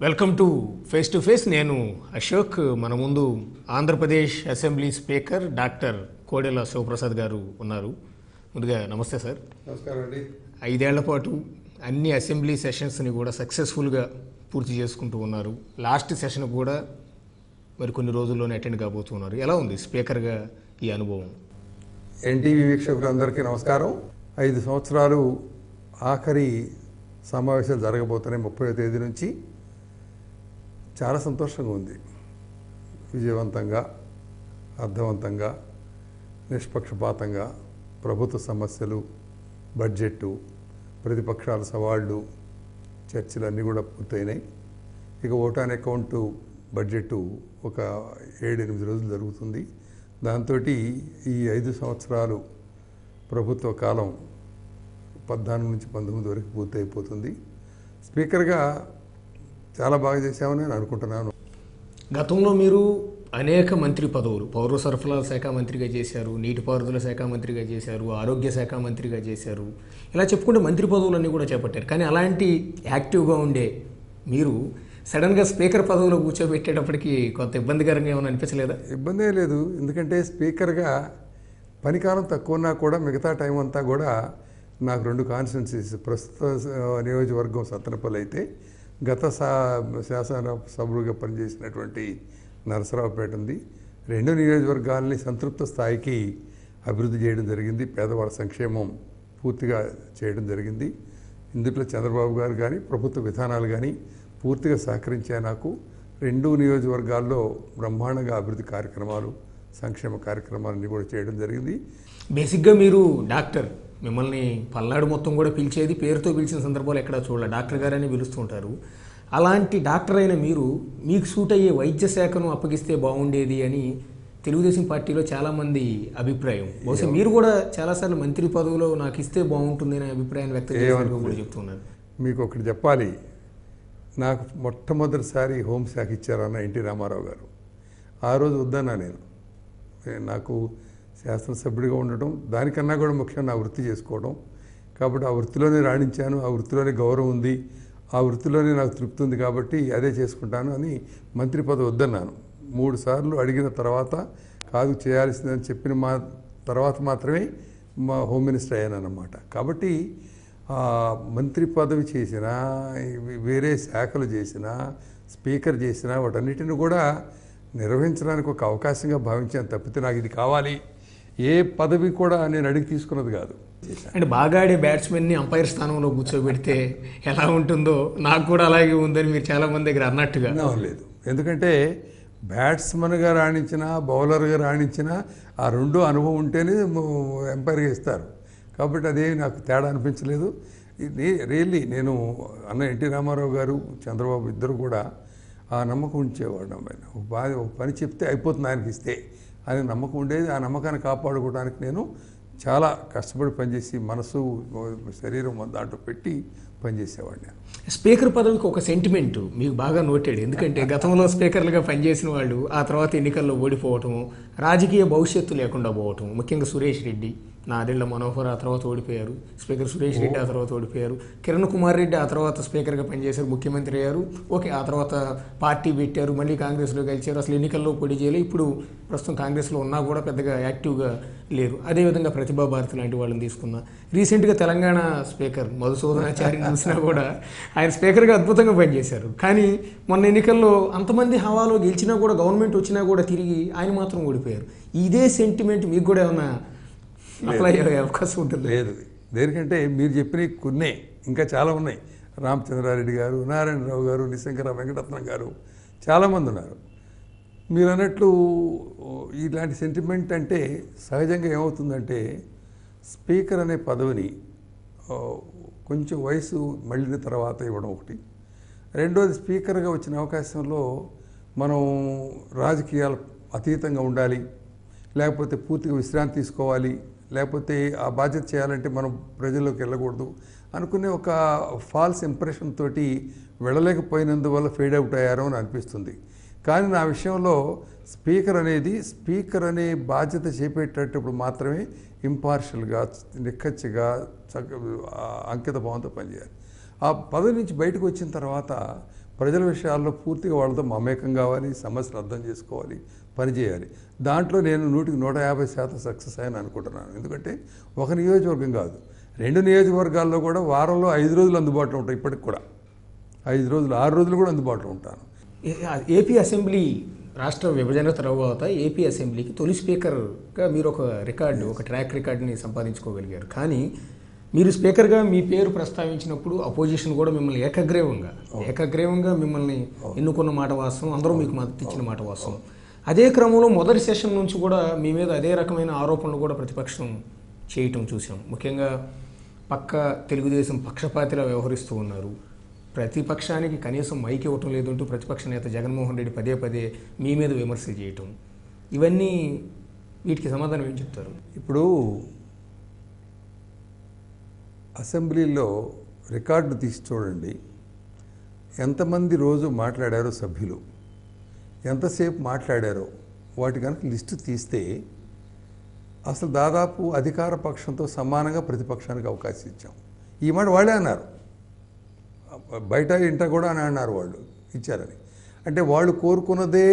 Welcome to face to face నేను అశోక్ మన ముందు Andhra Pradesh assembly speaker doctor Kodela Sivaprasad గారు ఉన్నారు ముందుగా నమస్తే సార్ నమస్కారం అండి ఐదేళ్ల పాటు అన్ని అసెంబ్లీ సెషన్స్ని కూడా సక్సెస్ఫుల్గా పూర్తి చేసుకుంటూ ఉన్నారు లాస్ట్ సెషన్ కూడా మరి కొన్ని రోజుల్లోనే అటెండ్ కాబోతున్నారు ఎలా ఉంది స్పీకర్గా ఈ అనుభవం ఎన్టీవీ వీక్షకులందరికీ నమస్కారం ఐదు సంవత్సరాలు ఆఖరి సమావేశాలు జరగబోతున్నాయి ముప్పై తేదీ నుంచి చాలా సంతోషంగా ఉంది విజయవంతంగా అర్థవంతంగా నిష్పక్షపాతంగా ప్రభుత్వ సమస్యలు బడ్జెట్టు ప్రతిపక్షాల సవాళ్ళు చర్చలు అన్నీ కూడా పూర్తయినాయి ఇక ఓట్ ఆన్ అకౌంట్ బడ్జెట్ ఒక ఏడు ఎనిమిది రోజులు జరుగుతుంది దాంతో ఈ ఐదు సంవత్సరాలు ప్రభుత్వ కాలం పద్నాలుగు నుంచి పంతొమ్మిది వరకు పూర్తి అయిపోతుంది స్పీకర్గా చాలా బాగా చేశామని నేను అనుకుంటున్నాను గతంలో మీరు అనేక మంత్రి పదవులు పౌర సరఫరాల శాఖ మంత్రిగా చేశారు నీటిపారుదల శాఖ మంత్రిగా చేశారు ఆరోగ్య శాఖ మంత్రిగా చేశారు ఇలా చెప్పుకుంటే మంత్రి పదవులన్నీ కూడా చేపట్టారు కానీ అలాంటి యాక్టివ్గా ఉండే మీరు సడన్గా స్పీకర్ పదవిలో కూర్చోబెట్టేటప్పటికి కొంత ఇబ్బందికరంగా ఏమైనా అనిపించలేదా ఇబ్బందే లేదు ఎందుకంటే స్పీకర్గా పనికాలం తక్కువ ఉన్నా కూడా మిగతా టైం అంతా కూడా నాకు రెండు కాన్స్టిట్యున్సీస్ ప్రస్తుత ఆ, నియోజకవర్గం సత్తనపల్లి అయితే గత సా శాసన సభ్యుడిగా పనిచేసినటువంటి నరసరావుపేట ఉంది రెండు నియోజకవర్గాల్ని సంతృప్త స్థాయికి అభివృద్ధి చేయడం జరిగింది పేదవాళ్ళ సంక్షేమం పూర్తిగా చేయడం జరిగింది ఇందులో చంద్రబాబు గారు కానీ ప్రభుత్వ విధానాలు కానీ పూర్తిగా సహకరించే నాకు రెండు నియోజకవర్గాల్లో బ్రహ్మాండంగా అభివృద్ధి కార్యక్రమాలు సంక్షేమ కార్యక్రమాలన్నీ కూడా చేయడం జరిగింది బేసిక్గా మీరు డాక్టర్ మిమ్మల్ని పల్నాడు మొత్తం కూడా పిలిచేది పేరుతో పిలిచిన సందర్భాలు ఎక్కడా చూడాలి డాక్టర్ గారని పిలుస్తుంటారు అలాంటి డాక్టర్ అయిన మీరు మీకు సూట్ అయ్యే వైద్య శాఖను అప్పగిస్తే బాగుండేది అని తెలుగుదేశం పార్టీలో చాలామంది అభిప్రాయం బహుశా మీరు కూడా చాలాసార్లు మంత్రి పదవిలో నాకు ఇస్తే బాగుంటుంది అనే అభిప్రాయాన్ని వ్యక్తం చేసినట్టు కూడా చెప్తున్నారు మీకు ఒకటి చెప్పాలి నాకు మొట్టమొదటిసారి హోంశాఖ ఇచ్చారన్న ఎన్టీ రామారావు గారు ఆ రోజు వద్దన్నా నేను ఏ- నాకు శాసనసభ్యుడిగా ఉండటం దానికన్నా కూడా ముఖ్యం నా వృత్తి చేసుకోవడం కాబట్టి ఆ వృత్తిలోనే రాణించాను ఆ వృత్తిలోనే గౌరవం ఉంది ఆ వృత్తిలోనే నాకు తృప్తి ఉంది కాబట్టి అదే చేసుకుంటాను అని మంత్రి పదవి వద్దన్నాను మూడు సార్లు అడిగిన తర్వాత కాదు చేయాల్సిందని చెప్పిన మా తర్వాత మాత్రమే మా హోమ్ మినిస్టర్ అయ్యానన్నమాట కాబట్టి ఆ, మంత్రి పదవి చేసినా ఇవి వేరే శాఖలు చేసినా స్పీకర్ చేసినా వాటన్నిటిని కూడా నిర్వహించడానికి ఒక అవకాశంగా భావించాను తప్పితే నాకు ఇది కావాలి ఏ పదవి కూడా నేను అడిగి తీసుకున్నది కాదు అంటే బాగా ఆడే బ్యాట్స్మెన్ని అంపైర్ స్థానంలో కూర్చోబెడితే ఎలా ఉంటుందో నాకు కూడా అలాగే ఉందని మీరు చాలా మంది దగ్గర అన్నట్టుగా విన్నాం లేదు ఎందుకంటే బ్యాట్స్మన్గా రాణించిన బౌలర్గా రాణించిన ఆ రెండు అనుభవం ఉంటేనే ఎంపైర్గా ఇస్తారు కాబట్టి అదే నాకు తేడా అనిపించలేదు ఇది రియల్లీ నేను అన్న ఎన్టీ రామారావు గారు చంద్రబాబు ఇద్దరు కూడా ఆ నమ్మకం ఉంచేవాడు ఆయన ఒక బాగా ఒక పని చెప్తే అయిపోతుంది ఆయనకి ఇస్తే అనే నమ్మకం ఉండేది ఆ నమ్మకాన్ని కాపాడుకోవడానికి నేను చాలా కష్టపడి పనిచేసి మనసు శరీరం దాంట్లో పెట్టి పనిచేసేవాడిని నేను స్పీకర్ పదవికి ఒక సెంటిమెంట్ మీకు బాగా నోటెడ్ ఎందుకంటే గతంలో స్పీకర్లుగా పనిచేసిన వాళ్ళు ఆ తర్వాత ఎన్నికల్లో ఓడిపోవటము రాజకీయ భవిష్యత్తు లేకుండా పోవటం ముఖ్యంగా సురేష్ రెడ్డి నాదెళ్ల మనోహర్ ఆ తర్వాత ఓడిపోయారు స్పీకర్ సురేష్ రెడ్డి ఆ తర్వాత ఓడిపోయారు కిరణ్ కుమార్ రెడ్డి ఆ తర్వాత స్పీకర్గా పనిచేశారు ముఖ్యమంత్రి అయ్యారు ఓకే ఆ తర్వాత పార్టీ పెట్టారు మళ్ళీ కాంగ్రెస్లో గెలిచారు అసలు ఎన్నికల్లో పోటీ చేయలేదు ఇప్పుడు ప్రస్తుతం కాంగ్రెస్లో ఉన్నా కూడా పెద్దగా యాక్టివ్గా లేరు అదేవిధంగా ప్రతిభా భారతి లాంటి వాళ్ళని తీసుకున్నా రీసెంట్గా తెలంగాణ స్పీకర్ మధుసూదనాచార్యని చూసినా కూడా ఆయన స్పీకర్గా అద్భుతంగా పనిచేశారు కానీ మొన్న ఎన్నికల్లో అంతమంది హవాలో గెలిచినా కూడా గవర్నమెంట్ వచ్చినా కూడా తిరిగి ఆయన మాత్రం ఓడిపోయారు ఇదే సెంటిమెంట్ మీకు కూడా ఏమన్నా అప్లై అయ్యే అవకాశం ఉంటుంది లేదు దేనికంటే మీరు చెప్పినవి కొన్నే ఇంకా చాలా ఉన్నాయి రామచంద్రారెడ్డి గారు నారాయణరావు గారు నిశంకర వెంకటరత్నం గారు చాలామంది ఉన్నారు మీరు అన్నట్లు ఇలాంటి సెంటిమెంట్ అంటే సహజంగా ఏమవుతుందంటే స్పీకర్ అనే పదవిని ఆ, కొంచెం వయసు మళ్ళిన తర్వాత ఇవ్వడం ఒకటి రెండోది స్పీకర్గా వచ్చిన అవకాశంలో మనం రాజకీయాలు అతీతంగా ఉండాలి లేకపోతే పూర్తిగా విశ్రాంతి తీసుకోవాలి లేకపోతే ఆ బాధ్యత చేయాలంటే మనం ప్రజల్లోకి వెళ్ళకూడదు అనుకునే ఒక ఫాల్స్ ఇంప్రెషన్ తోటి వెళ్ళలేకపోయినందువల్ల ఫేడ్ అవుట్ అయ్యారు అని అనిపిస్తుంది కానీ నా విషయంలో స్పీకర్ అనేది స్పీకర్ అనే బాధ్యత చేపట్టేటప్పుడు మాత్రమే ఇంపార్షియల్గా నిక్కచ్చిగా చక్క ఆ అంకిత భావంతో పనిచేయాలి ఆ పదవి నుంచి బయటకు వచ్చిన తర్వాత ప్రజల విషయాల్లో పూర్తిగా వాళ్ళతో మమేకం కావాలి సమస్యలు అర్థం చేసుకోవాలి పని చేయాలి దాంట్లో నేను నూటికి నూట యాభై శాతం సక్సెస్ అయ్యాను అనుకుంటున్నాను ఎందుకంటే ఒక నియోజకవర్గం కాదు రెండు నియోజకవర్గాల్లో కూడా వారంలో ఐదు రోజులు అందుబాటులో ఉంటాయి ఇప్పటికి కూడా ఐదు రోజులు ఆరు రోజులు కూడా అందుబాటులో ఉంటాను ఏ- ఏపీ అసెంబ్లీ రాష్ట్ర విభజన తర్వాత ఏపీ అసెంబ్లీకి తొలి స్పీకర్గా మీరు ఒక రికార్డు ఒక ట్రాక్ రికార్డుని సంపాదించుకోగలిగారు కానీ మీరు స్పీకర్గా మీ పేరు ప్రస్తావించినప్పుడు అపోజిషన్ కూడా మిమ్మల్ని ఏకగ్రీవంగా ఏకగ్రీవంగా మిమ్మల్ని ఎన్నుకున్న మాట వాస్తవం అందరూ మీకు మద్దతు ఇచ్చిన మాట వాస్తవం అదే క్రమంలో మొదటి సెషన్ నుంచి కూడా మీ మీద అదే రకమైన ఆరోపణలు కూడా ప్రతిపక్షం చేయటం చూసాం ముఖ్యంగా పక్క తెలుగుదేశం పక్షపాతిలా వ్యవహరిస్తూ ఉన్నారు ప్రతిపక్షానికి కనీసం మైక్ ఇవ్వటం లేదంటూ ప్రతిపక్ష నేత జగన్మోహన్ రెడ్డి పదే పదే మీ మీద విమర్శలు చేయటం ఇవన్నీ వీటికి సమాధానం ఏం చెప్తారు ఇప్పుడు అసెంబ్లీలో రికార్డు తీసి చూడండి ఎంతమంది రోజు మాట్లాడారో సభ్యులు ఎంతసేపు మాట్లాడారో వాటి కనుక లిస్టు తీస్తే అసలు దాదాపు అధికార పక్షంతో సమానంగా ప్రతిపక్షానికి అవకాశం ఇచ్చాం ఈ మాట వాళ్ళే అన్నారు బయట ఇంట కూడా అని అన్నారు వాళ్ళు ఇచ్చారని అంటే వాళ్ళు కోరుకున్నదే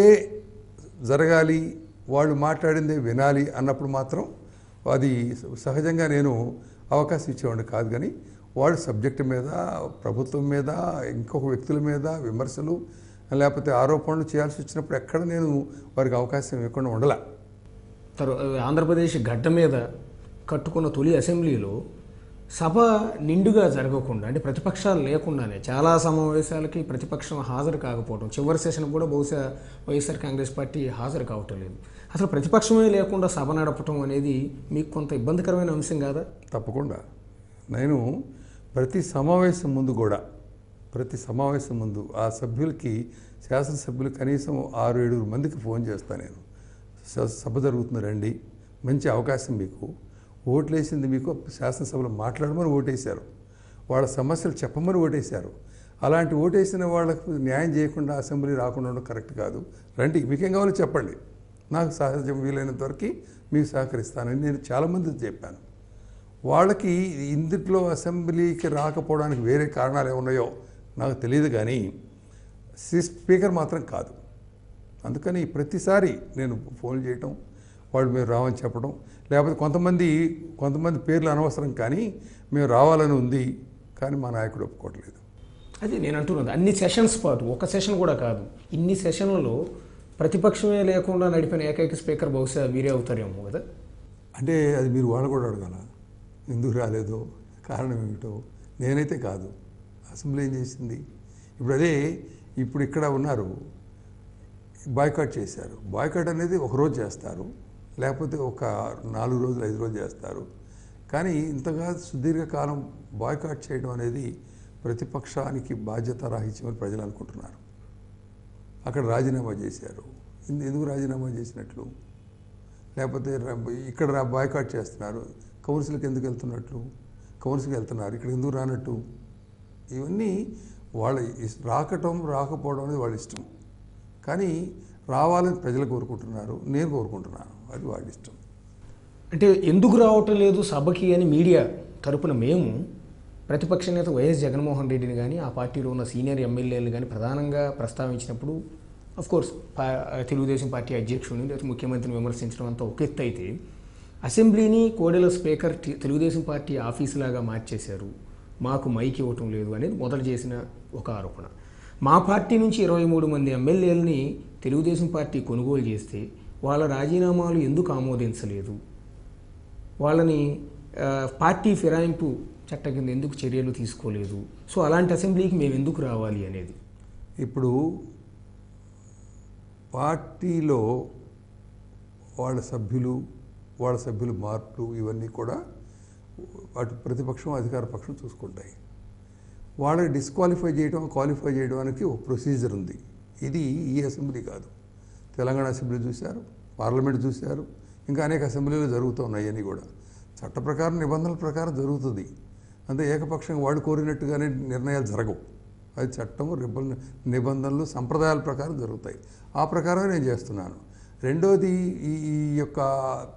జరగాలి వాళ్ళు మాట్లాడిందే వినాలి అన్నప్పుడు మాత్రం అది సహజంగా నేను అవకాశం ఇచ్చేవాడిని కాదు కానీ వాళ్ళు సబ్జెక్టు మీద ప్రభుత్వం మీద ఇంకొక వ్యక్తుల మీద విమర్శలు లేకపోతే ఆరోపణలు చేయాల్సి వచ్చినప్పుడు ఎక్కడ నేను వారికి అవకాశం ఇవ్వకుండా ఉండలా తర్వాత ఆంధ్రప్రదేశ్ గడ్డ మీద కట్టుకున్న తొలి అసెంబ్లీలో సభ నిండుగా జరగకుండా అంటే ప్రతిపక్షాలు లేకుండానే చాలా సమావేశాలకి ప్రతిపక్షం హాజరు కాకపోవడం చివరి సెషన్ కూడా బహుశా వైఎస్ఆర్ కాంగ్రెస్ పార్టీ హాజరు కావటం లేదు అసలు ప్రతిపక్షమే లేకుండా సభ నడపటం అనేది మీకు కొంత ఇబ్బందికరమైన అంశం కాదా తప్పకుండా నేను ప్రతి సమావేశం ముందు కూడా ప్రతి సమావేశం ముందు ఆ సభ్యులకి శాసనసభ్యులు కనీసం ఆరు ఏడుగురు మందికి ఫోన్ చేస్తాను నేను స- సభ జరుగుతుంది రండి మంచి అవకాశం మీకు ఓట్లేసింది మీకు శాసనసభలో మాట్లాడమని ఓటేశారు వాళ్ళ సమస్యలు చెప్పమని ఓటేశారు అలాంటి ఓటేసిన వాళ్ళకు న్యాయం చేయకుండా అసెంబ్లీ రాకుండా ఉండడం కరెక్ట్ కాదు రండి మీకేం కావాలో చెప్పండి నాకు సహజం వీలైనంత వరకు మీకు సహకరిస్తానని నేను చాలామంది చెప్పాను వాళ్ళకి ఇందుట్లో అసెంబ్లీకి రాకపోవడానికి వేరే కారణాలు ఏమున్నాయో నాకు తెలియదు కానీ సి- స్పీకర్ మాత్రం కాదు అందుకని ప్రతిసారి నేను ఫోన్ చేయటం వాళ్ళు మేము రావని చెప్పడం లేకపోతే కొంతమంది కొంతమంది పేర్లు అనవసరం కానీ మేము రావాలని ఉంది కానీ మా నాయకుడు ఒప్పుకోవట్లేదు అది నేను అంటున్నది అన్ని సెషన్స్ పాటు ఒక సెషన్ కూడా కాదు ఇన్ని సెషన్లలో ప్రతిపక్షమే లేకుండా నడిపిన ఏకైక స్పీకర్ బహుశా మీరే అవుతారేమో కదా అంటే అది మీరు వాళ్ళు కూడా అడగాల ఎందుకు రాలేదో కారణం ఏమిటో నేనైతే కాదు అసెంబ్లీ ఏం చేసింది ఇప్పుడు అదే ఇప్పుడు ఇక్కడ ఉన్నారు బాయ్కాట్ చేశారు బాయ్కాట్ అనేది ఒక రోజు చేస్తారు లేకపోతే ఒక నాలుగు రోజులు ఐదు రోజులు చేస్తారు కానీ ఇంతగా సుదీర్ఘకాలం బాయ్కాట్ చేయడం అనేది ప్రతిపక్షానికి బాధ్యత రాహిత్యమని ప్రజలు అనుకుంటున్నారు అక్కడ రాజీనామా చేశారు ఎందు- ఎందుకు రాజీనామా చేసినట్లు లేకపోతే ర- ఇక్కడ రా బాయ్కాట్ చేస్తున్నారు కౌన్సిల్కి ఎందుకు వెళ్తున్నట్లు కౌన్సిల్కి వెళ్తున్నారు ఇక్కడ ఎందుకు రానట్టు ఇవన్నీ వాళ్ళ ఇస్- రాకటం రాకపోవడం అనేది వాళ్ళ ఇష్టం కానీ రావాలని ప్రజలు కోరుకుంటున్నారు నేను కోరుకుంటున్నాను అది వాళ్ళ ఇష్టం అంటే ఎందుకు రావటం లేదు సభకి అని మీడియా తరపున మేము ప్రతిపక్ష నేత వైఎస్ జగన్మోహన్ రెడ్డిని కానీ ఆ పార్టీలో ఉన్న సీనియర్ ఎమ్మెల్యేలు కానీ ప్రధానంగా ప్రస్తావించినప్పుడు అఫ్ కోర్స్ తెలుగుదేశం పార్టీ అధ్యక్షుడిని లేదా ముఖ్యమంత్రిని విమర్శించడం అంతా ఒక ఎత్తు అయితే అసెంబ్లీని కోడెల స్పీకర్ టి- తెలుగుదేశం పార్టీ ఆఫీసులాగా మార్చేశారు మాకు మైక్ ఇవ్వటం లేదు అనేది మొదలు చేసిన ఒక ఆరోపణ మా పార్టీ నుంచి ఇరవై మూడు మంది ఎమ్మెల్యేలని తెలుగుదేశం పార్టీ కొనుగోలు చేస్తే వాళ్ళ రాజీనామాలు ఎందుకు ఆమోదించలేదు వాళ్ళని ఆ, పార్టీ ఫిరాయింపు చట్ట కింద ఎందుకు చర్యలు తీసుకోలేదు సో అలాంటి అసెంబ్లీకి మేము ఎందుకు రావాలి అనేది ఇప్పుడు పార్టీలో వాళ్ళ సభ్యులు వాళ్ళ సభ్యుల మార్పులు ఇవన్నీ కూడా అటు ప్రతిపక్షం అధికార పక్షం చూసుకుంటాయి వాళ్ళని డిస్క్వాలిఫై చేయడం క్వాలిఫై చేయడానికి ఒక ప్రొసీజర్ ఉంది ఇది ఈ అసెంబ్లీ కాదు తెలంగాణ అసెంబ్లీ చూశారు పార్లమెంట్ చూశారు ఇంకా అనేక అసెంబ్లీలు జరుగుతూ ఉన్నాయి అన్నీ కూడా చట్ట ప్రకారం నిబంధనల ప్రకారం జరుగుతుంది అంతే ఏకపక్షంగా వాళ్ళు కోరినట్టుగానే నిర్ణయాలు జరగవు అది చట్టం రిబల్ నిబంధనలు సంప్రదాయాల ప్రకారం జరుగుతాయి ఆ ప్రకారమే నేను చేస్తున్నాను రెండోది ఈ ఈ యొక్క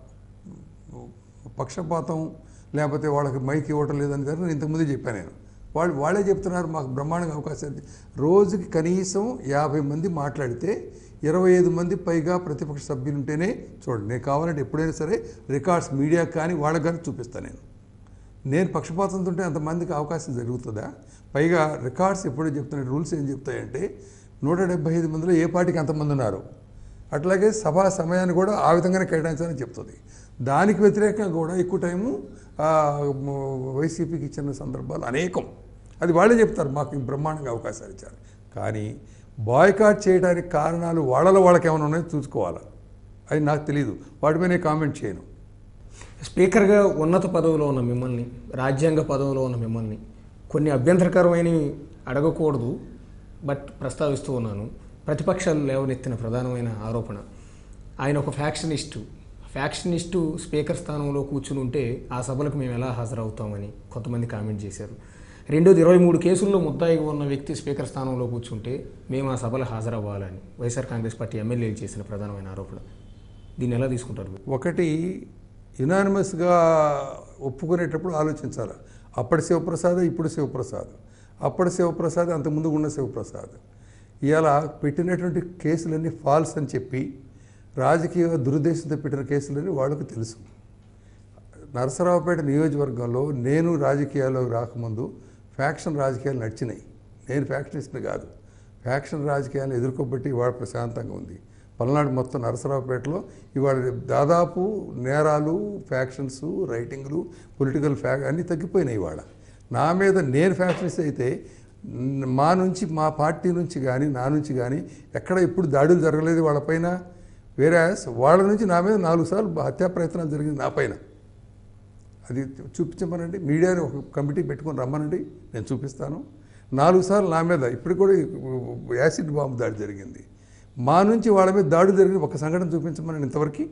పక్షపాతం లేకపోతే వాళ్ళకి మైక్ ఇవ్వటం లేదని దగ్గర నేను ఇంతకుముందే చెప్పాను నేను వాళ్ళు వాళ్ళే చెప్తున్నారు మాకు బ్రహ్మాండంగా అవకాశం ఉంది రోజుకి కనీసం యాభై మంది మాట్లాడితే ఇరవై ఐదు మంది పైగా ప్రతిపక్ష సభ్యులు ఉంటేనే చూడండి నేను కావాలంటే ఎప్పుడైనా సరే రికార్డ్స్ మీడియా కానీ వాళ్ళకి కానీ చూపిస్తాను నేను నేను పక్షపాతంతో ఉంటే అంతమందికి అవకాశం జరుగుతుందా పైగా రికార్డ్స్ ఎప్పుడూ చెప్తున్నాయి రూల్స్ ఏం చెప్తాయంటే నూట డెబ్బై ఐదు మందిలో ఏ పార్టీకి అంతమంది ఉన్నారు అట్లాగే సభా సమయాన్ని కూడా ఆ విధంగానే కేటాయించాలని చెప్తుంది దానికి వ్యతిరేకంగా కూడా ఎక్కువ టైము ఆ, మ- వైసీపీకి ఇచ్చిన సందర్భాలు అనేకం అది వాళ్ళే చెప్తారు మాకు బ్రహ్మాండంగా అవకాశాలు ఇచ్చారు కానీ బాయ్కాట్ చేయడానికి కారణాలు వాళ్ళలో వాళ్ళకి ఏమైనా ఉన్నాయో చూసుకోవాలి అది నాకు తెలియదు వాటి మీద నేను కామెంట్ చేయను స్పీకర్గా ఉన్నత పదవిలో ఉన్న మిమ్మల్ని రాజ్యాంగ పదవిలో ఉన్న మిమ్మల్ని కొన్ని అభ్యంతరకరమైనవి అడగకూడదు బట్ ప్రస్తావిస్తూ ఉన్నాను ప్రతిపక్షాలు లేవనెత్తిన ప్రధానమైన ఆరోపణ ఆయన ఒక ఫ్యాక్షనిస్టు ఫ్యాక్షనిస్టు స్పీకర్ స్థానంలో కూర్చుని ఉంటే ఆ సభలకు మేము ఎలా హాజరవుతామని కొంతమంది కామెంట్ చేశారు రెండోది ఇరవై మూడు కేసుల్లో ముద్దాయిగా ఉన్న వ్యక్తి స్పీకర్ స్థానంలో కూర్చుంటే మేము ఆ సభలు హాజరవ్వాలని వైఎస్ఆర్ కాంగ్రెస్ పార్టీ ఎమ్మెల్యేలు చేసిన ప్రధానమైన ఆరోపణ దీన్ని ఎలా తీసుకుంటారు మీరు? ఒకటి యునానిమస్గా ఒప్పుకునేటప్పుడు ఆలోచించాలి అప్పటి శివప్రసాద్ ఇప్పుడు శివప్రసాద్ అప్పటి శివప్రసాద్ అంతకుముందు ఉన్న శివప్రసాద్ ఇలా పెట్టినటువంటి కేసులన్నీ ఫాల్స్ అని చెప్పి రాజకీయ దురుద్దేశంతో పెట్టిన కేసులని వాళ్ళకు తెలుసు నరసరావుపేట నియోజకవర్గంలో నేను రాజకీయాల్లో రాకముందు ఫ్యాక్షన్ రాజకీయాలు నడిచినాయి నేను ఫ్యాక్షనిస్ట్ని కాదు ఫ్యాక్షన్ రాజకీయాలను ఎదుర్కోబట్టి ఇవాళ ప్రశాంతంగా ఉంది పల్నాడు మొత్తం నరసరావుపేటలో ఇవాళ దాదాపు నేరాలు ఫ్యాక్షన్స్ రైటింగ్లు పొలిటికల్ ఫ్యా అన్నీ తగ్గిపోయినాయి ఇవాళ నా మీద నేను ఫ్యాక్షనిస్ట్ అయితే న్- మా నుంచి మా పార్టీ నుంచి కానీ నా నుంచి కానీ ఎక్కడ ఎప్పుడు దాడులు జరగలేదు వాళ్ళపైన వేరే వాళ్ళ నుంచి నా మీద నాలుగు సార్లు హత్యా ప్రయత్నాలు జరిగింది నా పైన అది చూపించమనండి మీడియాని ఒక కమిటీ పెట్టుకొని రమ్మనండి నేను చూపిస్తాను నాలుగు సార్లు నా మీద ఇప్పుడు కూడా యాసిడ్ బాంబు దాడి జరిగింది మా నుంచి వాళ్ళ మీద దాడి జరిగిన ఒక సంఘటన చూపించమని ఇంతవరకు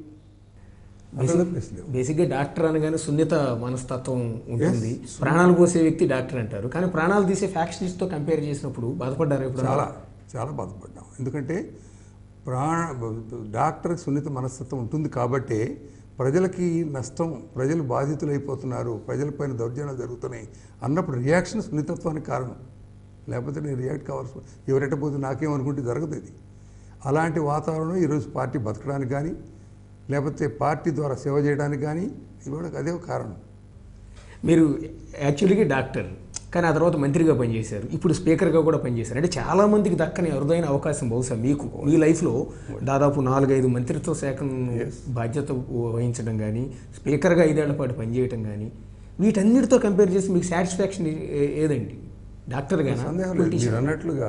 అసలు ప్లేస్ లేవు. బేసిక్గా డాక్టర్ అనగానే సున్నిత మనస్తత్వం ఉంటుంది ప్రాణాలు పోసే వ్యక్తి డాక్టర్ అంటారు కానీ ప్రాణాలు తీసే ఫ్యాక్షనిస్ట్తో కంపేర్ చేసినప్పుడు బాధపడ్డారు ఇప్పుడు చాలా చాలా బాధపడ్డాం ఎందుకంటే ప్రాణ డాక్టర్ సున్నిత మనస్తత్వం ఉంటుంది కాబట్టే ప్రజలకి నష్టం ప్రజలు బాధితులైపోతున్నారు ప్రజలపైన దౌర్జన్యాలు జరుగుతున్నాయి అన్నప్పుడు రియాక్షన్ సున్నితత్వానికి కారణం లేకపోతే నేను రియాక్ట్ కావాల్సి ఎవరెట్ట పోతే నాకేమనుకుంటే జరగదు ఇది అలాంటి వాతావరణం ఈరోజు పార్టీ బతకడానికి కానీ లేకపోతే పార్టీ ద్వారా సేవ చేయడానికి కానీ ఇవాళ అదే ఒక కారణం మీరు యాక్చువల్గా డాక్టర్ కానీ ఆ తర్వాత మంత్రిగా పనిచేశారు ఇప్పుడు స్పీకర్గా కూడా పనిచేశారు అంటే చాలా మందికి దక్కని అరుదైన అవకాశం బహుశా మీకు మీ లైఫ్లో దాదాపు నాలుగైదు మంత్రిత్వ శాఖను బాధ్యత వహించడం కానీ స్పీకర్గా ఐదేళ్ల పాటు పనిచేయటం కానీ వీటన్నిటితో కంపేర్ చేసి మీకు సాటిస్ఫాక్షన్ ఏదండి డాక్టర్గానా సందేహం లేదు మీరు అన్నట్లుగా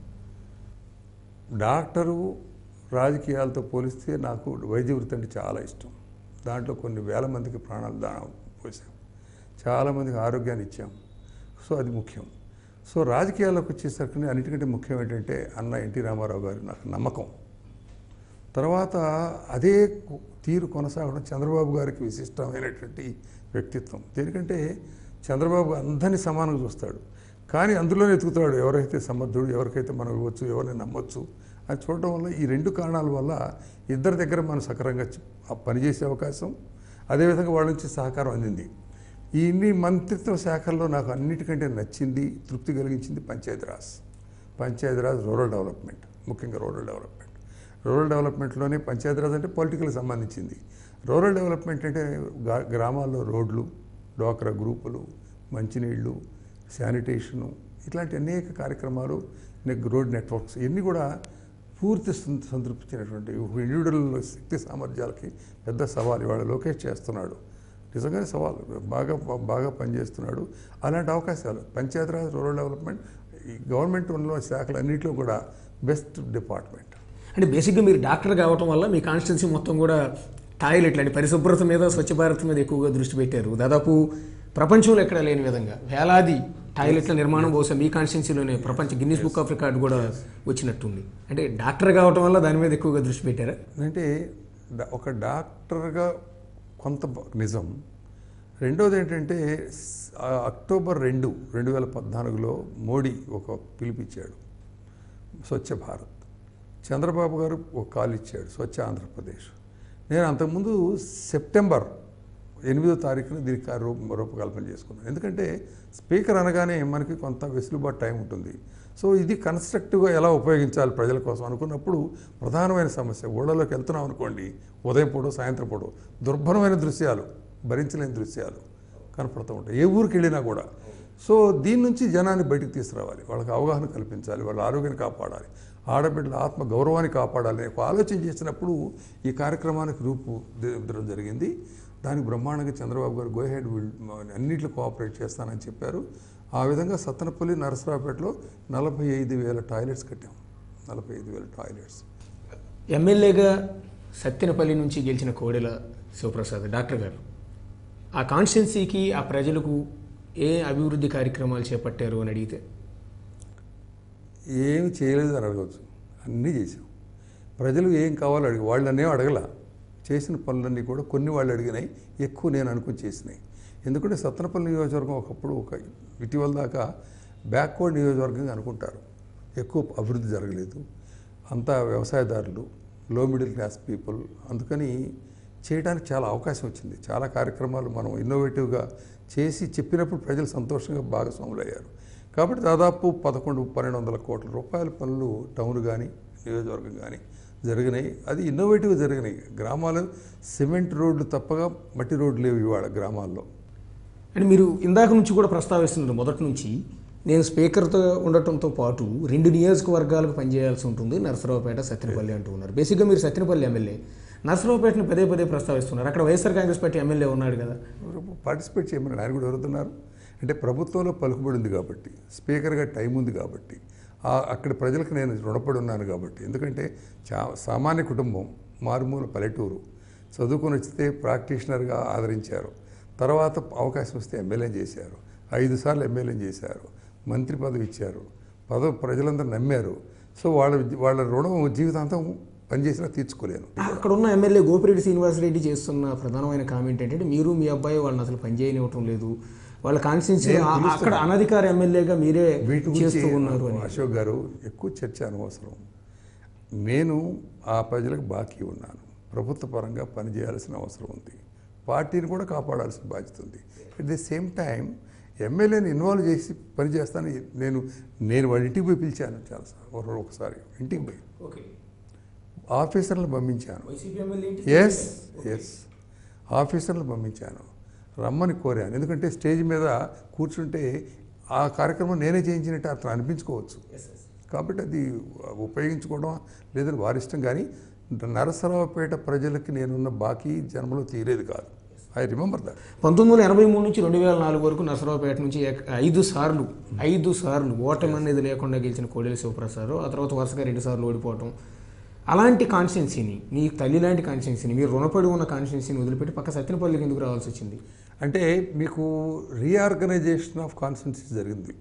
డాక్టరు రాజకీయాలతో పోలిస్తే నాకు వైద్య వృత్తి అంటే చాలా ఇష్టం దాంట్లో కొన్ని వేల మందికి ప్రాణాలు దానం పోసాం చాలామందికి ఆరోగ్యాన్ని ఇచ్చాం సో అది ముఖ్యం సో రాజకీయాల్లోకి వచ్చేసరికి అన్నిటికంటే ముఖ్యం ఏంటంటే అన్న ఎన్టీ రామారావు గారు నాకు నమ్మకం తర్వాత అదే కు- తీరు కొనసాగడం చంద్రబాబు గారికి విశిష్టమైనటువంటి వ్యక్తిత్వం దేనికంటే చంద్రబాబు అందరినీ సమానంగా చూస్తాడు కానీ అందులోనే ఎతుకుతాడు ఎవరైతే సమర్థుడు ఎవరికైతే మనం ఇవ్వచ్చు ఎవరిని నమ్మొచ్చు అది చూడటం వల్ల ఈ రెండు కారణాల వల్ల ఇద్దరి దగ్గర మనం సక్రమంగా చ- ఆ పనిచేసే అవకాశం అదేవిధంగా వాళ్ళ నుంచి సహకారం అందింది ఈ ఇన్ని మంత్రిత్వ శాఖల్లో నాకు అన్నిటికంటే నచ్చింది తృప్తి కలిగించింది పంచాయతీరాజ్ పంచాయతీరాజ్ రూరల్ డెవలప్మెంట్ ముఖ్యంగా రూరల్ డెవలప్మెంట్ రూరల్ డెవలప్మెంట్లోనే పంచాయతీరాజ్ అంటే పొలిటికల్కి సంబంధించింది రూరల్ డెవలప్మెంట్ అంటే గా- గ్రామాల్లో రోడ్లు డోక్రా గ్రూపులు మంచినీళ్ళు శానిటేషను ఇట్లాంటి అనేక కార్యక్రమాలు నెక్ రోడ్ నెట్వర్క్స్ ఇవన్నీ కూడా పూర్తి సం- సంతృప్తించినటువంటి ఇండివిజువల్ శక్తి సామర్థ్యాలకి పెద్ద సవాల్ ఇవాళ లోకేష్ చేస్తున్నాడు నిజంగానే సవాల్ బాగా బాగా పనిచేస్తున్నాడు అలాంటి అవకాశాలు పంచాయతీరాజ్ రూరల్ డెవలప్మెంట్ ఈ గవర్నమెంట్ ఉన్న శాఖలన్నింటిలో కూడా బెస్ట్ డిపార్ట్మెంట్ అంటే బేసిక్గా మీరు డాక్టర్ కావటం వల్ల మీ కాన్స్టిట్యున్సీ మొత్తం కూడా టాయిలెట్లు అంటే పరిశుభ్రత మీద స్వచ్ఛ భారత్ మీద ఎక్కువగా దృష్టి పెట్టారు దాదాపు ప్రపంచంలో ఎక్కడ లేని విధంగా వేలాది టాయిలెట్ల నిర్మాణం బహుశా మీ కాన్స్టిట్యున్సీలోనే ప్రపంచ గిన్నీస్ బుక్ ఆఫ్ రికార్డ్ కూడా వచ్చినట్టుంది అంటే డాక్టర్ కావటం వల్ల దాని మీద ఎక్కువగా దృష్టి పెట్టారా అంటే డా- ఒక డాక్టర్గా కొంత బ- నిజం రెండోది ఏంటంటే స్- ఆ అక్టోబర్ రెండు రెండు వేల పద్నాలుగులో మోడీ ఒక పిలిపిచ్చాడు స్వచ్ఛ భారత్ చంద్రబాబు గారు ఒక కాల్ ఇచ్చాడు స్వచ్ఛ ఆంధ్రప్రదేశ్ నేను అంతకుముందు సెప్టెంబర్ ఎనిమిదో తారీఖున దీనికి ఆ రూప రూపకల్పన చేసుకున్నాం ఎందుకంటే స్పీకర్ అనగానే మనకి కొంత వెసులుబాటు టైం ఉంటుంది సో ఇది కన్స్ట్రక్టివ్గా ఎలా ఉపయోగించాలి ప్రజల కోసం అనుకున్నప్పుడు ప్రధానమైన సమస్య ఊళ్ళలోకి వెళ్తున్నాం అనుకోండి ఉదయం పూట సాయంత్రం పూట దుర్భరమైన దృశ్యాలు భరించలేని దృశ్యాలు కనపడుతూ ఉంటాయి ఏ ఊరికి వెళ్ళినా కూడా సో దీని నుంచి జనాన్ని బయటికి తీసుకురావాలి వాళ్ళకి అవగాహన కల్పించాలి వాళ్ళ ఆరోగ్యాన్ని కాపాడాలి ఆడబిడ్డల ఆత్మ గౌరవాన్ని కాపాడాలి అనే ఒక ఆలోచన చేసినప్పుడు ఈ కార్యక్రమానికి రూపుదిద్దడం జరిగింది దానికి బ్రహ్మాండంగా చంద్రబాబు గారు గోహెడ్ అన్నింటిలో కోఆపరేట్ చేస్తానని చెప్పారు ఆ విధంగా సత్తనపల్లి నరసరావుపేటలో నలభై ఐదు వేల టాయిలెట్స్ కట్టాం నలభై ఐదు వేల టాయిలెట్స్ ఎమ్మెల్యేగా సత్తెనపల్లి నుంచి గెలిచిన కోడెల శివప్రసాద్ డాక్టర్ గారు ఆ కాన్స్టిట్యున్సీకి ఆ ప్రజలకు ఏ అభివృద్ధి కార్యక్రమాలు చేపట్టారు అని అడిగితే ఏమి చేయలేదు అని అడగవచ్చు అన్నీ చేసాం ప్రజలు ఏం కావాలో అడిగి వాళ్ళనే అడగల చేసిన పనులన్నీ కూడా కొన్ని వాళ్ళు అడిగినాయి ఎక్కువ నేను అనుకుని చేసినాయి ఎందుకంటే సత్తనపల్లి నియోజకవర్గం ఒకప్పుడు ఒక ఇటీవల దాకా బ్యాక్వర్డ్ నియోజకవర్గంగా అనుకుంటారు ఎక్కువ అభివృద్ధి జరగలేదు అంతా వ్యవసాయదారులు లో మిడిల్ క్లాస్ పీపుల్ అందుకని చేయడానికి చాలా అవకాశం వచ్చింది చాలా కార్యక్రమాలు మనం ఇన్నోవేటివ్గా చేసి చెప్పినప్పుడు ప్రజలు సంతోషంగా భాగస్వాములు అయ్యారు కాబట్టి దాదాపు పదకొండు పన్నెండు వందల కోట్ల రూపాయల పనులు టౌన్ కానీ నియోజకవర్గం కానీ జరిగినాయి అది ఇన్నోవేటివ్గా జరిగినాయి గ్రామాలు సిమెంట్ రోడ్లు తప్పగా మట్టి రోడ్లు లేవు ఇవాళ గ్రామాల్లో అంటే మీరు ఇందాక నుంచి కూడా ప్రస్తావిస్తున్నారు మొదటి నుంచి నేను స్పీకర్తో ఉండటంతో పాటు రెండు నియోజకవర్గాలకు పనిచేయాల్సి ఉంటుంది నరసరావుపేట సత్యనపల్లి అంటూ ఉన్నారు బేసిక్గా మీరు సత్యనపల్లి ఎమ్మెల్యే నరసరావుపేటను పదే పదే ప్రస్తావిస్తున్నారు అక్కడ వైఎస్ఆర్ కాంగ్రెస్ పార్టీ ఎమ్మెల్యే ఉన్నాడు కదా పార్టిసిపేట్ చేయమని ఆయన కూడా ఎవరుతున్నారు అంటే ప్రభుత్వంలో పలుకుబడి ఉంది కాబట్టి స్పీకర్గా టైం ఉంది కాబట్టి ఆ- అక్కడ ప్రజలకు నేను రుణపడి ఉన్నాను కాబట్టి ఎందుకంటే చా సామాన్య కుటుంబం మారుమూల పల్లెటూరు చదువుకొని వచ్చితే ప్రాక్టీషనర్గా ఆదరించారు తర్వాత అవకాశం వస్తే ఎమ్మెల్యే చేశారు ఐదు సార్లు ఎమ్మెల్యే చేశారు మంత్రి పదవి ఇచ్చారు పదవి ప్రజలందరూ నమ్మారు సో వాళ్ళ వాళ్ళ రుణం జీవితాంతం పనిచేసినా తీర్చుకోలేను అక్కడ ఉన్న ఎమ్మెల్యే గోపిరెడ్డి శ్రీనివాసరెడ్డి చేస్తున్న ప్రధానమైన కామెంట్ ఏంటంటే మీరు మీ అబ్బాయి వాళ్ళని అసలు పనిచేయనివ్వటం లేదు వాళ్ళ కాన్స్టిట్యున్సీ అక్కడ అనధికార ఎమ్మెల్యేగా మీరే వీటి చేస్తూ గురించి ఉన్నారు అని అశోక్ గారు ఎక్కువ చర్చ అనవసరం నేను ఆ ప్రజలకు బాకీ ఉన్నాను ప్రభుత్వ పరంగా పనిచేయాల్సిన అవసరం ఉంది పార్టీని కూడా కాపాడాల్సిన బాధ్యత ఉంది అట్ ది సేమ్ టైం ఎమ్మెల్యేని ఇన్వాల్వ్ చేసి పనిచేస్తాను నేను నేను వాళ్ళ ఇంటికి పోయి పిలిచాను చాలా ఒకసారి ఇంటికి పోయి ఓకే ఆఫీసర్లను పంపించాను వైసీపీ ఎమ్మెల్యే ఎస్ ఎస్ ఆఫీసర్లు పంపించాను రమ్మని కోరాను ఎందుకంటే స్టేజ్ మీద కూర్చుంటే ఆ కార్యక్రమం నేనే చేయించినట్టు అతను అనిపించుకోవచ్చు కాబట్టి అది ఉపయోగించుకోవడం లేదని వారి ఇష్టం కానీ నరసరావుపేట ప్రజలకి నేనున్న బాకీ జన్మలో తీరేది కాదు ఐ రిమెంబర్ దట్ పంతొమ్మిది వందల ఎనభై మూడు నుంచి రెండు వేల నాలుగు వరకు నరసరావుపేట నుంచి ఏక- ఐదు సార్లు ఐదు సార్లు ఓటమి అనేది లేకుండా గెలిచిన కోడెల శివప్రసాద్ ఆ తర్వాత వరుసగా రెండు సార్లు ఓడిపోవటం అలాంటి కాన్స్టిట్యున్సీని మీ తల్లి లాంటి కాన్స్టిట్యున్సీని మీరు రుణపడి ఉన్న కాన్స్టిట్యున్సీని వదిలిపెట్టి పక్క సత్యనపల్లికి ఎందుకు రావాల్సి వచ్చింది అంటే మీకు రీఆర్గనైజేషన్ ఆఫ్ కాన్స్టిట్యూన్సీస్ జరిగింది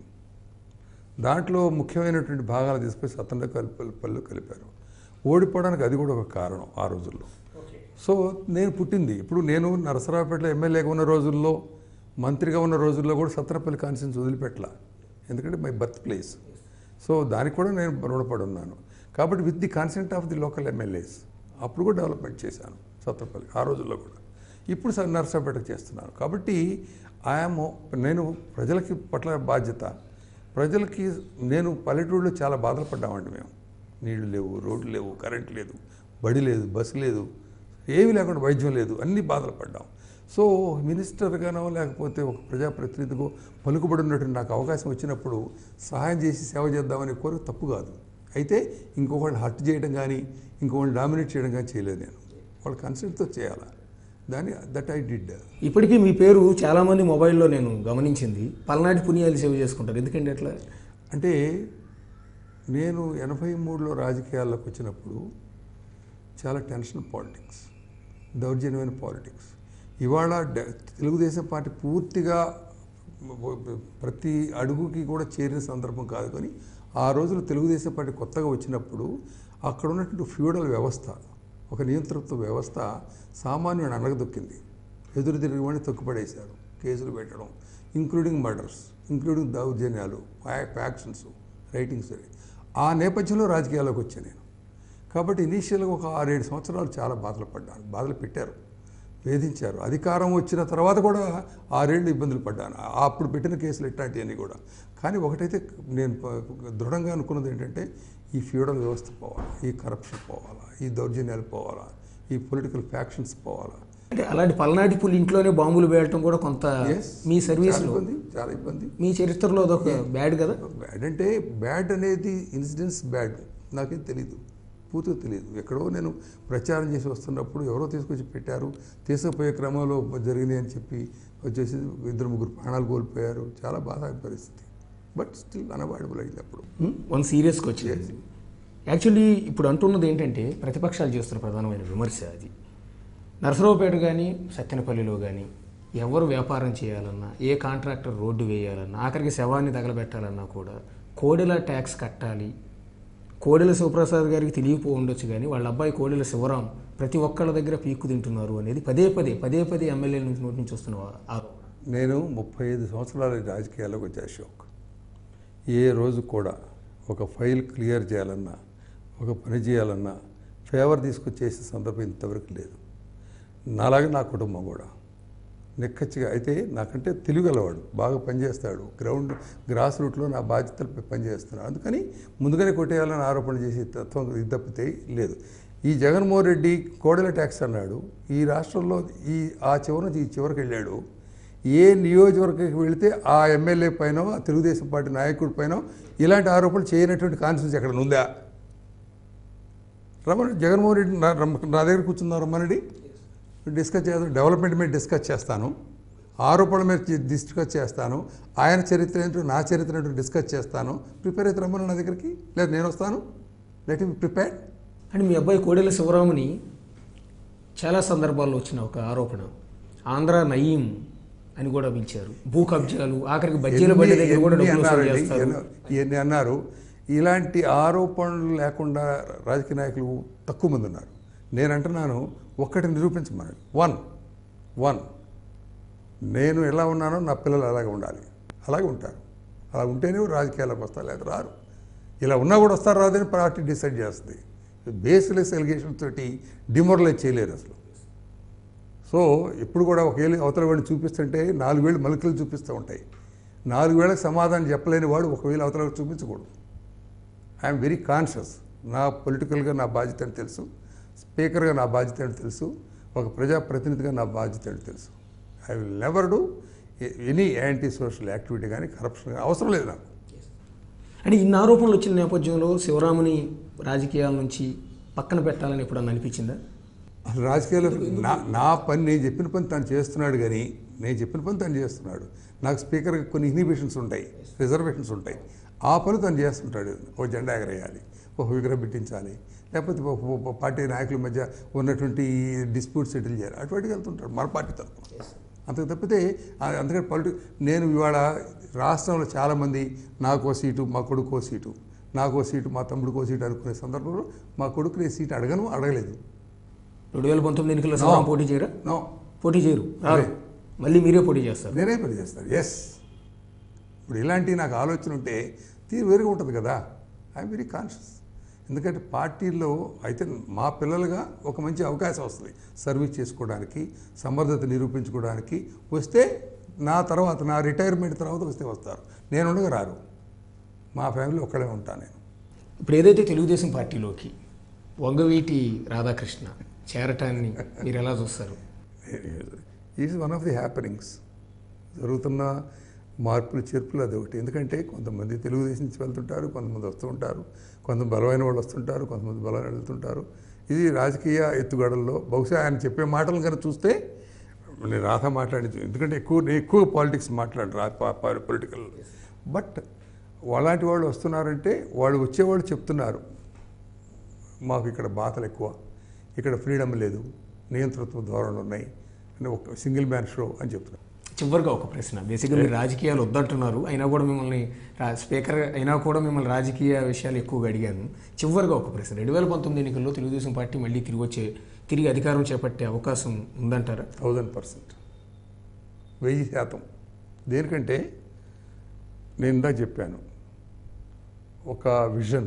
దాంట్లో ముఖ్యమైనటువంటి భాగాలు తీసుకొని సతంలో కలిపి పళ్ళు కలిపారు ఓడిపోవడానికి అది కూడా ఒక కారణం ఆ రోజుల్లో సో నేను పుట్టింది ఇప్పుడు నేను నరసరావుపేటలో ఎమ్మెల్యేగా ఉన్న రోజుల్లో మంత్రిగా ఉన్న రోజుల్లో కూడా సత్తనపల్లి కాన్స్టిట్యూన్స్ వదిలిపెట్టలా ఎందుకంటే మై బర్త్ ప్లేస్ సో దానికి కూడా నేను రుణపడి ఉన్నాను కాబట్టి with the consent of the local MLAs అప్పుడు కూడా డెవలప్మెంట్ చేశాను సత్తనపల్లి ఆ రోజుల్లో కూడా ఇప్పుడు సార్ నరసరావుపేటకు చేస్తున్నాను కాబట్టి ఐఎమ్ నేను ప్రజలకి పట్ల బాధ్యత ప్రజలకి నేను పల్లెటూరులో చాలా బాధలు పడ్డామండి మేము నీళ్లు లేవు రోడ్లు లేవు కరెంట్ లేదు బడి లేదు బస్సు లేదు ఏమీ లేకుండా వైద్యం లేదు అన్ని బాధలు పడ్డాం సో మినిస్టర్గానో లేకపోతే ఒక ప్రజాప్రతినిధిగో పలుకుబడి ఉన్నటువంటి నాకు అవకాశం వచ్చినప్పుడు సహాయం చేసి సేవ చేద్దామనే కోరిక తప్పు కాదు అయితే ఇంకొకళ్ళు హర్ట్ చేయడం కానీ ఇంకొకళ్ళు డామినేట్ చేయడం కానీ చేయలేదు నేను వాళ్ళ కన్సెంట్తో చేయాలి దాన్ని దట్ ఐ డిడ్ ఇప్పటికీ మీ పేరు చాలామంది మొబైల్లో నేను గమనించింది పల్నాటి పుణ్యాలు సేవ్ చేసుకుంటారు ఎందుకంటే అట్లా అంటే నేను ఎనభై మూడులో రాజకీయాల్లోకి వచ్చినప్పుడు చాలా టెన్షన్ పాలిటిక్స్ దౌర్జన్యమైన పాలిటిక్స్ ఇవాళ డ- తెలుగుదేశం పార్టీ పూర్తిగా ప్రతి అడుగుకి కూడా చేరిన సందర్భం కాదు కానీ ఆ రోజులు తెలుగుదేశం పార్టీ కొత్తగా వచ్చినప్పుడు అక్కడ ఉన్నటువంటి ఫ్యూడల్ వ్యవస్థ ఒక నియంతృత్వ వ్యవస్థ సామాన్యుని అనగదొక్కింది ఎదురు తిరిగివాడిని తొక్కుపడేశారు కేసులు పెట్టడం ఇంక్లూడింగ్ మర్డర్స్ ఇంక్లూడింగ్ దౌర్జన్యాలు ఫ్యాక్షన్స్ రైటింగ్స్ ఆ నేపథ్యంలో రాజకీయాల్లోకి వచ్చాను నేను కాబట్టి ఇనీషియల్గా ఒక ఆరేడు సంవత్సరాలు చాలా బాధలు పడ్డాను బాధలు పెట్టారు వేధించారు అధికారం వచ్చిన తర్వాత కూడా ఆరేళ్ళు ఇబ్బందులు పడ్డాను ఆ- అప్పుడు పెట్టిన కేసులు ఇట్లాంటివన్నీ కూడా కానీ ఒకటైతే నేను ప- దృఢంగా అనుకున్నది ఏంటంటే ఈ ఫ్యూడల్ వ్యవస్థ పోవాలా ఈ కరప్షన్ పోవాలా ఈ దౌర్జన్యాలు పోవాలా ఈ పొలిటికల్ ఫ్యాక్షన్స్ పోవాలా అంటే అలాంటి పల్నాటి పులి ఇంట్లోనే బాంబులు వేయటం కూడా కొంత Yes. మీ చాలా సర్వీస్లో ఇబ్బంది చాలా ఇబ్బంది మీ చరిత్రలో అదొక బ్యాడ్ కదా బ్యాడ్ అంటే బ్యాడ్ అనేది ఇన్సిడెంట్స్ బ్యాడ్ నాకేం తెలియదు పూర్తిగా తెలియదు ఎక్కడో నేను ప్రచారం చేసి వస్తున్నప్పుడు ఎవరో తీసుకొచ్చి పెట్టారు తీసుకుపోయే క్రమంలో జరిగినాయి అని చెప్పి వచ్చేసి ఇద్దరు ముగ్గురు ప్రాణాలు కోల్పోయారు చాలా బాధ పరిస్థితి బట్ స్టిల్ అనవాడబుల్ అయింది అప్పుడు వన్ సీరియస్కి వచ్చింది యాక్చువల్లీ ఇప్పుడు అంటున్నది ఏంటంటే ప్రతిపక్షాలు చేస్తున్న ప్రధానమైన విమర్శ అది నరసరావుపేట కానీ సత్తెనపల్లిలో కానీ ఎవరు వ్యాపారం చేయాలన్నా ఏ కాంట్రాక్టర్ రోడ్డు వేయాలన్నా ఆఖరికి శవాన్ని తగలబెట్టాలన్నా కూడా కోడెల ట్యాక్స్ కట్టాలి కోడెల శివప్రసాద్ గారికి తెలియపో ఉండొచ్చు కానీ వాళ్ళ అబ్బాయి కోడెల శివరాం ప్రతి ఒక్కళ్ళ దగ్గర పీక్కు తింటున్నారు అనేది పదే పదే పదే పదే ఎమ్మెల్యేల నుంచి నోటి నుంచి వస్తున్న ఆరోపణ నేను ముప్పై ఐదు సంవత్సరాల రాజకీయాల్లోకి వచ్చే అశోక్ ఏ రోజు కూడా ఒక ఫైల్ క్లియర్ చేయాలన్నా ఒక పని చేయాలన్నా ఫేవర్ తీసుకొచ్చేసే సందర్భం ఇంతవరకు లేదు నాలాగే నా కుటుంబం కూడా నిక్కచ్చిగా అయితే నాకంటే తెలివిగలవాడు బాగా పనిచేస్తాడు గ్రౌండ్ గ్రాస్ రూట్లో నా బాధ్యతలపై పనిచేస్తున్నాడు అందుకని ముందుగానే కొట్టేయాలని ఆరోపణ చేసే తత్వం ఇది తప్పితే లేదు ఈ జగన్మోహన్ రెడ్డి కోడెల ట్యాక్స్ అన్నాడు ఈ రాష్ట్రంలో ఈ ఆ చివరి నుంచి ఈ చివరికి వెళ్ళాడు ఏ నియోజకవర్గకి వెళితే ఆ ఎమ్మెల్యే పైన ఆ తెలుగుదేశం పార్టీ నాయకుడి పైన ఇలాంటి ఆరోపణలు చేయనటువంటి కాన్ఫిడెన్స్ ఎక్కడ ఉందా రమ్మని జగన్మోహన్ రెడ్డి నా రమ్మ- నా దగ్గర కూర్చుందాం రమ్మనండి డిస్కస్ చేద్దాం డెవలప్మెంట్ మీద డిస్కస్ చేస్తాను ఆరోపణల మీద చి- డిస్కస్ చేస్తాను ఆయన చరిత్ర ఏంటో నా చరిత్ర ఏంటో డిస్కస్ చేస్తాను ప్రిపేర్ అయితే రమ్మని నా దగ్గరికి లేదు నేను వస్తాను లెట్ మీ ప్రిపేర్ అని మీ అబ్బాయి కోడెల శివరాముని చాలా సందర్భాల్లో వచ్చిన ఒక ఆరోపణ ఆంధ్ర నయీం అని కూడా పిలిచారు భూ కబ్జాలు ఆఖరికి బజ్జీల బండి దగ్గర కూడా ఎన్ని డబ్బులు వసూలు అన్నారండి చేస్తారు ఎన్నో- ఇవన్నీ అన్నారు ఇలాంటి ఆరోపణలు లేకుండా రాజకీయ నాయకులు తక్కువ మంది ఉన్నారు నేను అంటున్నాను ఒక్కటి నిరూపించమన్నాడు వన్ వన్ నేను ఎలా ఉన్నానో నా పిల్లలు అలాగే ఉండాలి అలాగే ఉంటారు అలా ఉంటేనే రాజకీయాలకు వస్తారు లేదా రారు ఇలా ఉన్నా కూడా వస్తారు రాదని పార్టీ డిసైడ్ చేస్తుంది బేస్లెస్ ఎలిగేషన్ తోటి డిమోరలైజ్ చేయలేరు అసలు సో ఇప్పుడు కూడా ఒక ఏళ్ళు అవతల వాడిని చూపిస్తుంటే నాలుగు వేలు మలుకలు చూపిస్తూ ఉంటాయి నాలుగు వేలకు సమాధానం చెప్పలేని వాడు ఒకవేళ అవతల చూపించకూడదు ఐఎమ్ వెరీ కాన్షియస్ నా పొలిటికల్గా నా బాధ్యత అని తెలుసు స్పీకర్గా నా బాధ్యత అని తెలుసు ఒక ప్రజాప్రతినిధిగా నా బాధ్యత అని తెలుసు I will never do any anti social activity కానీ కరప్షన్ కానీ అవసరం లేదు నాకు అంటే ఇన్ని ఆరోపణలు వచ్చిన నేపథ్యంలో శివరాముని రాజకీయాల నుంచి పక్కన పెట్టాలని ఎప్పుడన్నా అనిపించిందా అసలు రాజకీయాల్లో నా నా పని నేను చెప్పిన పని తను చేస్తున్నాడు కానీ నేను చెప్పిన పని తను చేస్తున్నాడు నాకు స్పీకర్కి కొన్ని ఇన్హిబిషన్స్ ఉంటాయి రిజర్వేషన్స్ ఉంటాయి ఆ పని తను చేస్తుంటాడు ఒక జెండా ఎగరేయాలి ఒక విగ్రహం పెట్టించాలి లేకపోతే ఒక- ఒక- ఒక పార్టీ నాయకుల మధ్య ఉన్నటువంటి డిస్ప్యూట్ సెటిల్ చేయాలి అటువంటికి వెళ్తుంటాడు మన పార్టీ తరఫున అంతకు తప్పితే ఆ- అందుకని పొలిటి నేను ఇవాళ రాష్ట్రంలో చాలామంది నాకో సీటు మా కొడుకో సీటు నాకో సీటు మా తమ్ముడికో సీటు అనుకునే సందర్భంలో మా కొడుకు నేను సీటు అడగను అడగలేదు రెండు వేల పంతొమ్మిది ఎన్నికల్లో శివరాం పోటీ చేయరా నో పోటీ చేయరు రారు మళ్ళీ మీరే పోటీ చేస్తారు నేనే పని చేస్తాను ఎస్ ఇప్పుడు ఇలాంటి నాకు ఆలోచన ఉంటే తీరు వేరుగా ఉంటుంది కదా ఐఎమ్ వెరీ కాన్షియస్ ఎందుకంటే పార్టీల్లో అయితే మా పిల్లలుగా ఒక మంచి అవకాశం వస్తుంది సర్వీస్ చేసుకోవడానికి సమర్థత నిరూపించుకోవడానికి వస్తే నా తర్వాత నా రిటైర్మెంట్ తర్వాత వస్తే వస్తారు నేను ఉండగా రారు మా ఫ్యామిలీ ఒక్కడే ఉంటాను నేను ఇప్పుడు ఏదైతే తెలుగుదేశం పార్టీలోకి వంగవీటి రాధాకృష్ణ చేరటాన్ని మీరు ఎలా చూస్తారు is one of the happenings జరుగుతున్న మార్పులు చేర్పులు అదొకటి ఎందుకంటే కొంతమంది తెలుగుదేశం నుంచి వెళ్తుంటారు కొంతమంది వస్తూ ఉంటారు కొంతమంది బలమైన వాళ్ళు వస్తుంటారు కొంతమంది బలమైన వాళ్ళు వెళ్తుంటారు ఇది రాజకీయ ఎత్తుగడల్లో బహుశా ఆయన చెప్పే మాటలు కనుక చూస్తే నేను రాధ మాట్లాడి ఎందుకంటే ఎక్కువ నేను ఎక్కువ పాలిటిక్స్ మాట్లాడు రా పొలిటికల్ బట్ అలాంటి వాళ్ళు వస్తున్నారంటే వాళ్ళు వచ్చేవాళ్ళు చెప్తున్నారు మాకు ఇక్కడ బాధలు ఎక్కువ ఇక్కడ ఫ్రీడమ్ లేదు నియంతృత్వ ధోరణులు ఉన్నాయి అని ఒక సింగిల్ మ్యాన్ షో అని చెప్తున్నారు చివరిగా ఒక ప్రశ్న బేసిక్గా మీరు రాజకీయాలు వద్దంటున్నారు అయినా కూడా మిమ్మల్ని రా- స్పీకర్ అయినా కూడా మిమ్మల్ని రాజకీయ విషయాలు ఎక్కువగా అడిగాను చివరిగా ఒక ప్రశ్న రెండు వేల పంతొమ్మిది ఎన్నికల్లో తెలుగుదేశం పార్టీ మళ్ళీ తిరిగి వచ్చే తిరిగి అధికారం చేపట్టే అవకాశం ఉందంటారా థౌజండ్ పర్సెంట్ వెయ్యి శాతం దేనికంటే నేను ఇందాక చెప్పాను ఒక విజన్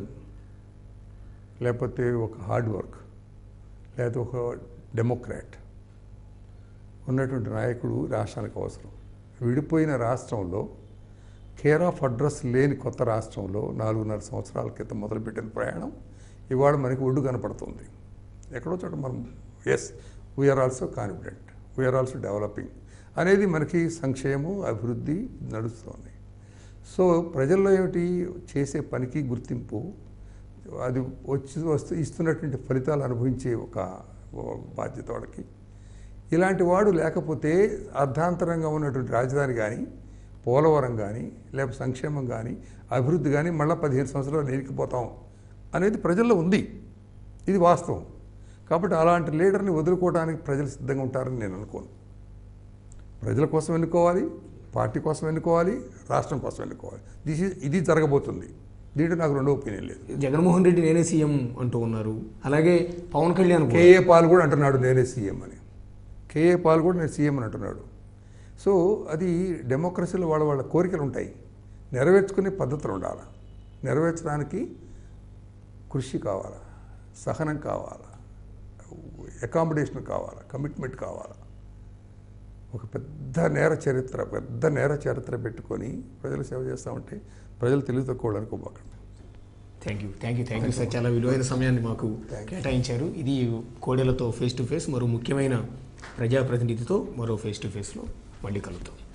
లేకపోతే ఒక హార్డ్ వర్క్ లేకపోతే ఒక డెమోక్రాట్ ఉన్నటువంటి నాయకుడు రాష్ట్రానికి అవసరం విడిపోయిన రాష్ట్రంలో కేర్ ఆఫ్ అడ్రస్ లేని కొత్త రాష్ట్రంలో నాలుగున్నర సంవత్సరాల క్రితం మొదలుపెట్టిన ప్రయాణం ఇవాళ మనకి ఒడ్డు కనపడుతుంది ఎక్కడో చోట మనం as we are also confident we are also developing అనేది మనకి సంక్షేమం అభివృద్ధి నడుస్తుంది సో ప్రజల్లో ఏమిటి చేసే పనికి గుర్తింపు అది వచ్చి వస్తూ ఇస్తున్నటువంటి ఫలితాలు అనుభవించే ఒక బాధ్యత వాళ్ళకి ఇలాంటి వాడు లేకపోతే అర్ధాంతరంగా ఉన్నటువంటి రాజధాని కానీ పోలవరం కానీ లేకపోతే సంక్షేమం కానీ అభివృద్ధి కానీ మళ్ళీ పదిహేను సంవత్సరాలు నేరికిపోతాం అనేది ప్రజల్లో ఉంది ఇది వాస్తవం కాబట్టి అలాంటి లీడర్ని వదులుకోవడానికి ప్రజలు సిద్ధంగా ఉంటారని నేను అనుకోను ప్రజల కోసం ఎన్నుకోవాలి పార్టీ కోసం ఎన్నుకోవాలి రాష్ట్రం కోసం ఎన్నుకోవాలి దిస్ ఇస్ ఇది జరగబోతుంది దీంట్లో నాకు రెండో ఒపీనియన్ లేదు జగన్మోహన్ రెడ్డి నేనే సీఎం అంటూ ఉన్నారు అలాగే పవన్ కళ్యాణ్ కూడా. కేఏ పాల్ కూడా అంటున్నాడు నేనే సీఎం అని కేఏ పాల్ కూడా నేను సీఎం అని అంటున్నాడు సో అది డెమోక్రసీలో వాళ్ళ వాళ్ళ కోరికలు ఉంటాయి నెరవేర్చుకునే పద్ధతులు ఉండాలి నెరవేర్చడానికి కృషి కావాలా సహనం కావాలా అకామిడేషన్ కావాలా కమిట్మెంట్ కావాలా ఒక పెద్ద నేర చరిత్ర పెద్ద నేర చరిత్ర పెట్టుకొని ప్రజలు సేవ చేస్తామంటే ప్రజలు తెలివి తక్కువ అనుకోబాకండి thank you thank you thank you sir చాలా విలువైన సమయాన్ని మాకు కేటాయించారు ఇది కోడెలతో ఫేస్ టు ఫేస్ మరో ముఖ్యమైన ప్రజాప్రతినిధితో మరో ఫేస్ టు ఫేస్లో మళ్ళీ కలుద్దాం